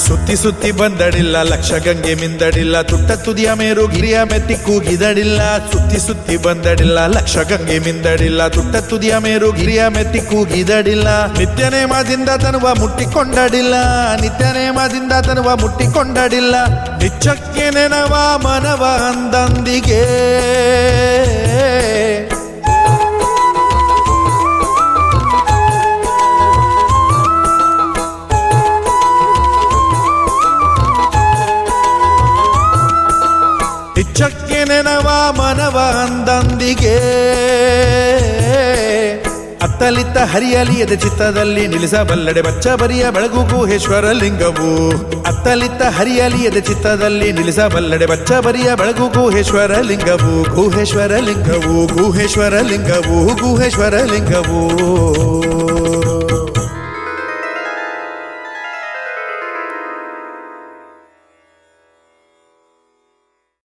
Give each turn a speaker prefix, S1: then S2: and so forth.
S1: ಸುತ್ತಿ ಸುತ್ತಿ ಬಂದಡಿಲ್ಲ ಲಕ್ಷ ಗಂಗೆ ಮಿಂದಡಿಲ್ಲ ತುಟ್ಟ ತುದಿಯ ಮೇರು ಗಿರಿಯ ಮೆತ್ತಿ ಕೂಗಿದಡಿಲ್ಲ ಸುತ್ತಿ ಸುತ್ತಿ ಬಂದಡಿಲ್ಲ ಲಕ್ಷ ಗಂಗೆ ಮಿಂದಡಿಲ್ಲ ತುಟ್ಟ ತುದಿಯ ಮೇರು ಗಿರಿಯ ಮೆತ್ತಿ ಕೂಗಿದಡಿಲ್ಲ ನಿತ್ಯ ನೇಮದಿಂದ ತನುವ ಮುಟ್ಟಿಕೊಂಡಡಿಲ್ಲ ನಿತ್ಯ ನೇಮದಿಂದ ತನುವ ಮುಟ್ಟಿಕೊಂಡಡಿಲ್ಲ ನಿಚ್ಚಕ್ಕೆ ನೆನವ ಮನವ ಅಂದಂದಿಗೆ ನಿಚ್ಚಕ್ಕೆ ನೆನವ ಮನವ ಅಂದಂದಿಗೆ ಅತ್ತಲಿತ್ತ ಹರಿಯಲಿಯದ ಚಿತ್ತದಲ್ಲಿ ನಿಲ್ಲಿಸಬಲ್ಲಡೆ ಬಚ್ಚ ಬರಿಯ ಬೆಳಗು ಗುಹೇಶ್ವರ ಲಿಂಗವು ಅತ್ತಲಿತ್ತ ಹರಿಯಲಿಯದ ಚಿತ್ತದಲ್ಲಿ ನಿಲ್ಲಿಸಬಲ್ಲಡೆ ಬಚ್ಚ ಬರಿಯ ಬೆಳಗು ಗುಹೇಶ್ವರ ಲಿಂಗವು ಗುಹೇಶ್ವರ ಲಿಂಗವು ಗುಹೇಶ್ವರ ಲಿಂಗವು ಗುಹೇಶ್ವರ ಲಿಂಗವು